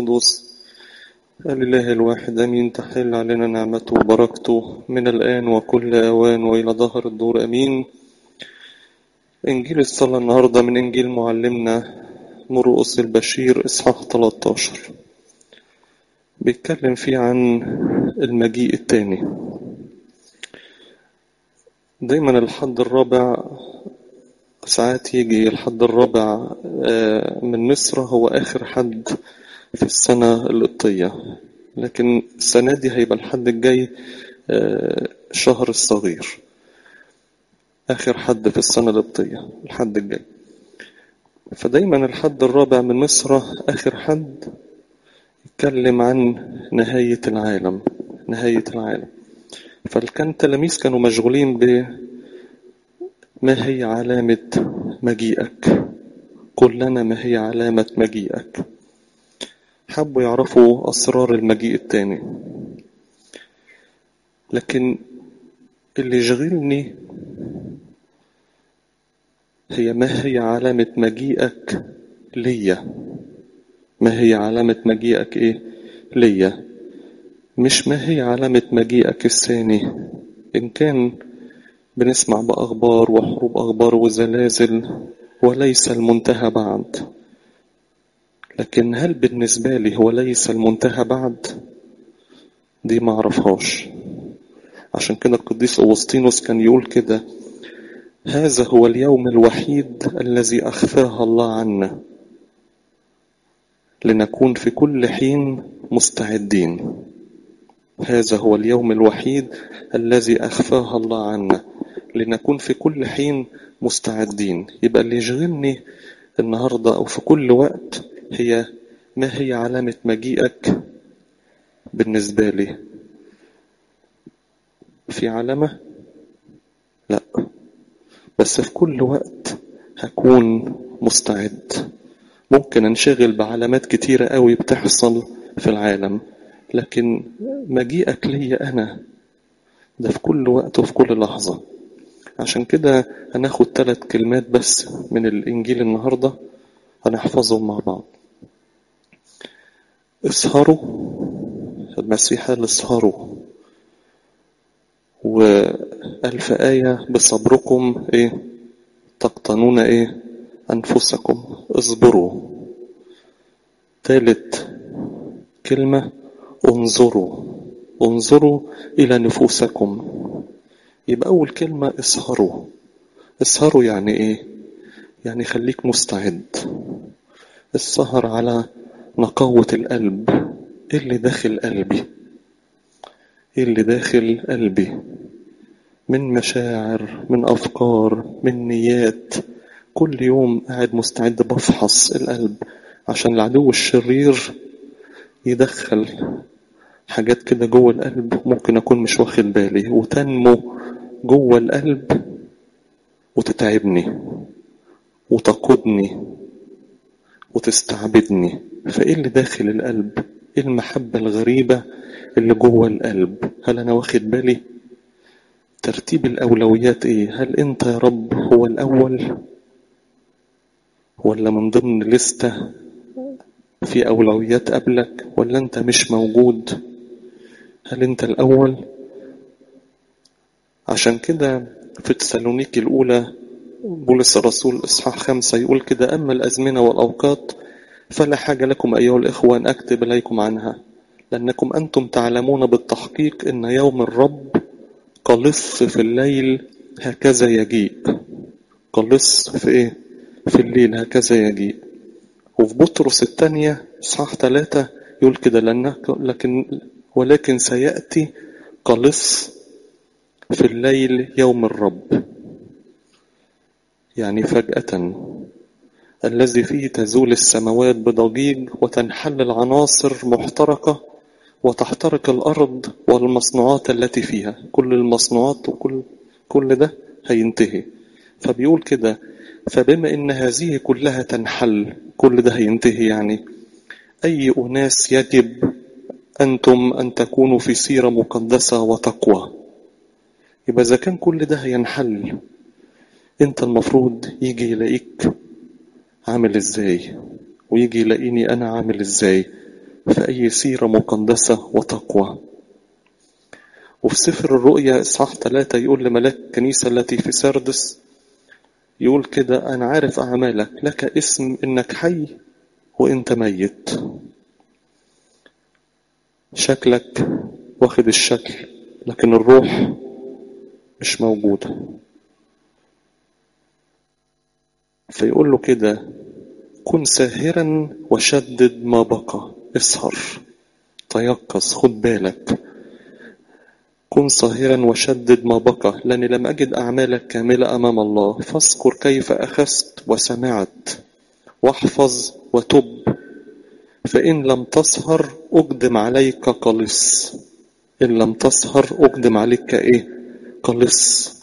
القدوس الإله الواحد أمين تحل علينا نعمته وبركته من الآن وكل أوان وإلى ظهر الدور أمين إنجيل الصلاة النهاردة من إنجيل معلمنا مرقس البشير إصحاح 13 بيتكلم فيه عن المجيء التاني دايما الحد الرابع ساعات يجي الحد الرابع من مصر هو آخر حد في السنة القبطية لكن السنة دي هيبقى الحد الجاي شهر الصغير آخر حد في السنة القبطية الحد الجاي فدايما الحد الرابع من مصر آخر حد يتكلم عن نهاية العالم نهاية العالم فكان التلاميذ كانوا مشغولين ب ما هي علامة مجيئك قل لنا ما هي علامة مجيئك حبوا يعرفوا أسرار المجيء التاني لكن اللي يشغلني هي ما هي علامة مجيئك ليا ما هي علامة مجيئك ايه ليا مش ما هي علامة مجيئك الثاني إن كان بنسمع بأخبار وحروب أخبار وزلازل وليس المنتهى بعد لكن هل بالنسبة لي هو ليس المنتهى بعد دي ما اعرفهاش عشان كده القديس أوسطينوس كان يقول كده هذا هو اليوم الوحيد الذي أخفاه الله عنا لنكون في كل حين مستعدين هذا هو اليوم الوحيد الذي أخفاه الله عنا لنكون في كل حين مستعدين يبقى اللي يشغلني النهاردة أو في كل وقت هي ما هي علامة مجيئك بالنسبة لي في علامة لا بس في كل وقت هكون مستعد ممكن انشغل بعلامات كتيرة قوي بتحصل في العالم لكن مجيئك ليا أنا ده في كل وقت وفي كل لحظة عشان كده هناخد ثلاث كلمات بس من الإنجيل النهاردة هنحفظهم مع بعض اسهروا المسيح قال اسهروا وألف آية بصبركم إيه تقتنون إيه أنفسكم اصبروا ثالث كلمة انظروا انظروا إلى نفوسكم يبقى أول كلمة اسهروا اسهروا يعني إيه يعني خليك مستعد السهر على نقاوة القلب إيه اللي داخل قلبي إيه اللي داخل قلبي من مشاعر من أفكار من نيات كل يوم قاعد مستعد بفحص القلب عشان العدو الشرير يدخل حاجات كده جوه القلب ممكن أكون مش واخد بالي وتنمو جوه القلب وتتعبني وتقودني وتستعبدني فإيه اللي داخل القلب إيه المحبة الغريبة اللي جوه القلب هل أنا واخد بالي ترتيب الأولويات إيه هل أنت يا رب هو الأول ولا من ضمن لستة في أولويات قبلك ولا أنت مش موجود هل أنت الأول عشان كده في تسالونيكي الأولى بولس الرسول إصحاح خمسة يقول كده أما الأزمنة والأوقات فلا حاجة لكم أيها الإخوة أن أكتب إليكم عنها لأنكم أنتم تعلمون بالتحقيق أن يوم الرب قلص في الليل هكذا يجيء قلص في إيه؟ في الليل هكذا يجيء وفي بطرس الثانية إصحاح ثلاثة يقول كده لأنك لكن ولكن سيأتي قلص في الليل يوم الرب يعني فجأة الذي فيه تزول السماوات بضجيج وتنحل العناصر محترقة وتحترق الأرض والمصنوعات التي فيها كل المصنوعات وكل كل ده هينتهي فبيقول كده فبما إن هذه كلها تنحل كل ده هينتهي يعني أي أناس يجب أنتم أن تكونوا في سيرة مقدسة وتقوى يبقى إذا كان كل ده هينحل أنت المفروض يجي يلاقيك عامل إزاي ويجي يلاقيني أنا عامل إزاي في أي سيرة مقدسة وتقوى وفي سفر الرؤيا إصحاح ثلاثة يقول لملاك الكنيسة التي في سردس يقول كده أنا عارف أعمالك لك اسم إنك حي وإنت ميت شكلك واخد الشكل لكن الروح مش موجودة فيقول له كده كن ساهرا وشدد ما بقى اسهر تيقظ خد بالك كن ساهرا وشدد ما بقى لأني لم أجد أعمالك كاملة أمام الله فاذكر كيف أخذت وسمعت واحفظ وتب فإن لم تسهر أقدم عليك قلص إن لم تسهر أقدم عليك كإيه قلص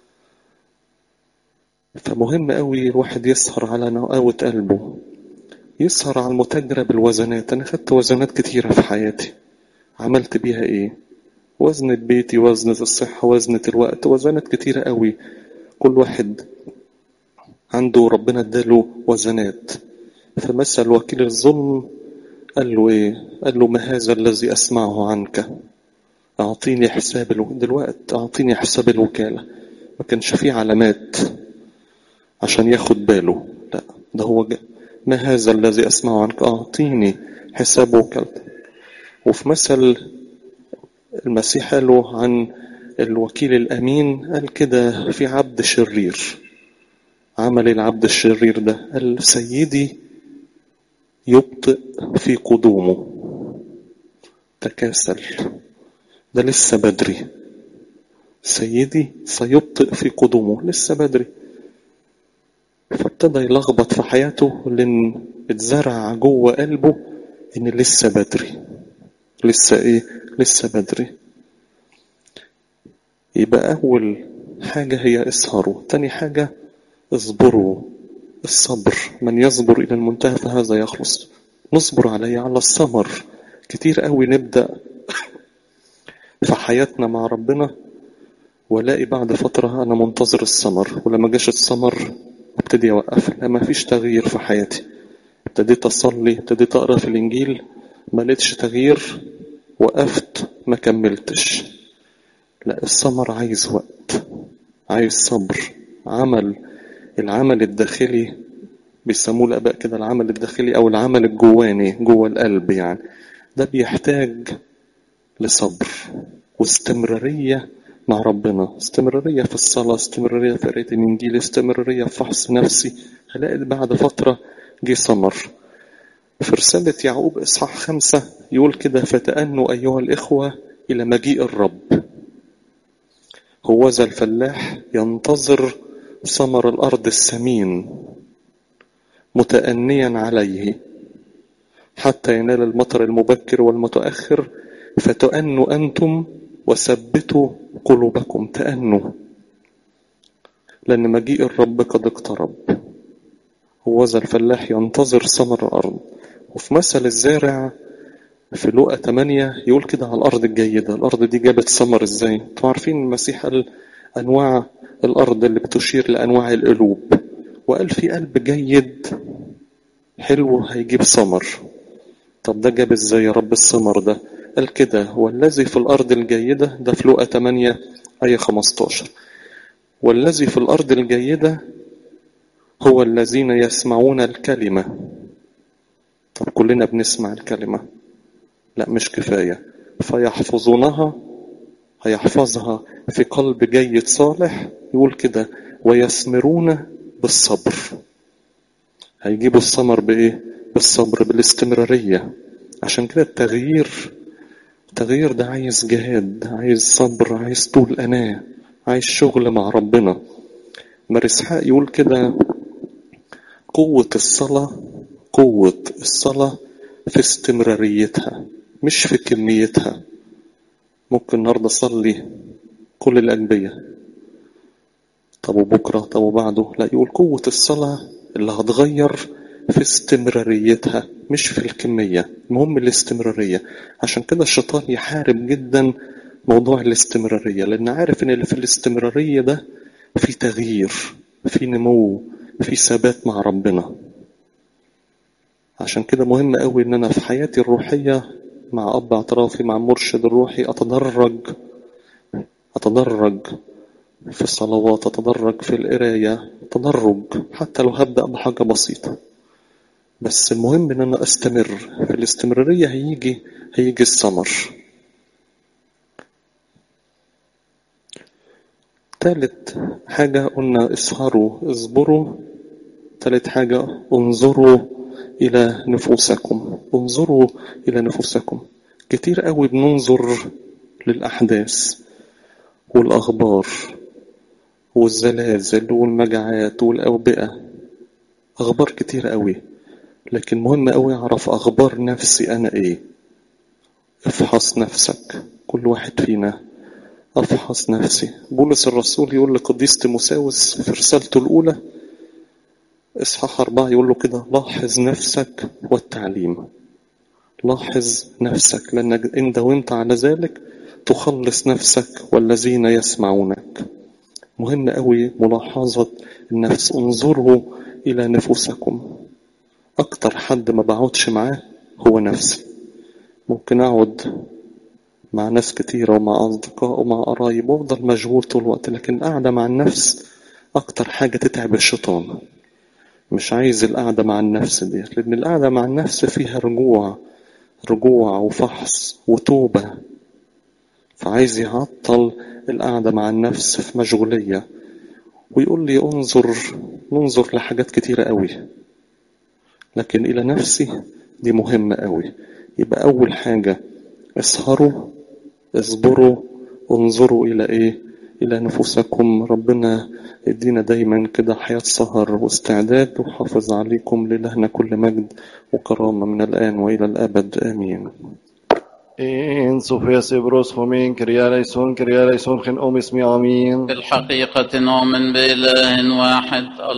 فمهم قوي الواحد يسهر على نقاوة قلبه يسهر على المتاجرة بالوزنات أنا خدت وزنات كتيرة في حياتي عملت بيها إيه وزنة بيتي وزنة الصحة وزنة الوقت وزنات كتيرة قوي كل واحد عنده ربنا اداله وزنات فمثل وكيل الظلم قال له ايه قال له ما هذا الذي اسمعه عنك اعطيني حساب الو... دلوقتي اعطيني حساب الوكالة ما كانش فيه علامات عشان ياخد باله لا ده هو ج... ما هذا الذي اسمعه عنك اعطيني حساب وكالتك وفي مثل المسيح قاله عن الوكيل الامين قال كده في عبد شرير عمل العبد الشرير ده قال سيدي يبطئ في قدومه تكاسل ده لسه بدري سيدي سيبطئ في قدومه لسه بدري فابتدى يلخبط في حياته لان اتزرع جوه قلبه ان لسه بدري لسه ايه لسه بدري يبقى اول حاجة هي اسهروا تاني حاجة اصبروا الصبر من يصبر إلى المنتهى فهذا يخلص نصبر عليه على الثمر كتير قوي نبدأ في حياتنا مع ربنا والاقي بعد فترة أنا منتظر الثمر ولما جاش الثمر ابتدي أوقف لا ما فيش تغيير في حياتي ابتديت أصلي ابتديت أقرأ في الإنجيل ما لقيتش تغيير وقفت ما كملتش لا الثمر عايز وقت عايز صبر عمل العمل الداخلي بيسموه الآباء كده العمل الداخلي أو العمل الجواني جوه القلب يعني ده بيحتاج لصبر واستمرارية مع ربنا استمرارية في الصلاة استمرارية في قراية الإنجيل استمرارية في فحص نفسي هلاقي بعد فترة جه ثمر في رسالة يعقوب إصحاح خمسة يقول كده فتأنوا أيها الإخوة إلى مجيء الرب هو ذا الفلاح ينتظر ثمر الأرض السمين متأنيا عليه حتى ينال المطر المبكر والمتأخر فتؤنوا أنتم وثبتوا قلوبكم تأنوا لأن مجيء الرب قد اقترب هو ذا الفلاح ينتظر ثمر الأرض وفي مثل الزارع في لوقا 8 يقول كده على الأرض الجيدة الأرض دي جابت ثمر ازاي انتوا عارفين المسيح قال أنواع الأرض اللي بتشير لأنواع القلوب وقال في قلب جيد حلو هيجيب ثمر طب ده جاب ازاي يا رب الثمر ده قال كده والذي في الأرض الجيدة ده في لوقا 8 آية 15 والذي في الأرض الجيدة هو الذين يسمعون الكلمة طب كلنا بنسمع الكلمة لا مش كفاية فيحفظونها هيحفظها في قلب جيد صالح يقول كده ويثمرون بالصبر هيجيبوا الثمر بإيه؟ بالصبر بالاستمرارية عشان كده التغيير التغيير ده عايز جهاد عايز صبر عايز طول أناة عايز شغل مع ربنا مرسحاء يقول كده قوة الصلاة قوة الصلاة في استمراريتها مش في كميتها ممكن النهاردة أصلي كل الأنبياء طب وبكرة طب وبعده لا يقول قوة الصلاة اللي هتغير في استمراريتها مش في الكمية المهم الاستمرارية عشان كده الشيطان يحارب جدا موضوع الاستمرارية لأن عارف إن اللي في الاستمرارية ده في تغيير في نمو في ثبات مع ربنا عشان كده مهم قوي ان انا في حياتي الروحية مع اب اعترافي مع مرشد الروحي اتدرج اتدرج في الصلوات اتدرج في القراية تدرج حتى لو هبدأ بحاجة بسيطة بس المهم ان انا استمر في الاستمرارية هيجي هيجي الثمر تالت حاجة قلنا اسهروا اصبروا تالت حاجة انظروا إلى نفوسكم انظروا إلى نفوسكم كتير قوي بننظر للأحداث والأخبار والزلازل والمجاعات والأوبئة أخبار كتير قوي لكن مهم قوي أعرف أخبار نفسي أنا إيه افحص نفسك كل واحد فينا أفحص نفسي بولس الرسول يقول لقديس تيموساوس في رسالته الأولى إصحاح أربعة يقول له كده لاحظ نفسك والتعليم لاحظ نفسك لأنك إن داومت على ذلك تخلص نفسك والذين يسمعونك مهم قوي ملاحظة النفس انظروا إلى نفوسكم أكتر حد ما بقعدش معاه هو نفسي ممكن أقعد مع ناس كتيرة ومع أصدقاء ومع قرايب وأفضل مشغول طول الوقت لكن القعدة مع النفس أكتر حاجة تتعب الشيطان مش عايز القعدة مع النفس دي لأن القعدة مع النفس فيها رجوع رجوع وفحص وتوبة فعايز يعطل القعدة مع النفس في مشغولية ويقول لي انظر ننظر لحاجات كتيرة قوي لكن إلى نفسي دي مهمة قوي يبقى أول حاجة اسهروا اصبروا انظروا إلى إيه إلى نفوسكم ربنا يدينا دايما كده حياة سهر واستعداد وحافظ عليكم للهنا كل مجد وكرامة من الآن وإلى الأبد آمين إن صوفيا سيبروس خومين كريا ليسون كريا ليسون خن أم اسمي آمين بالحقيقة نؤمن بإله واحد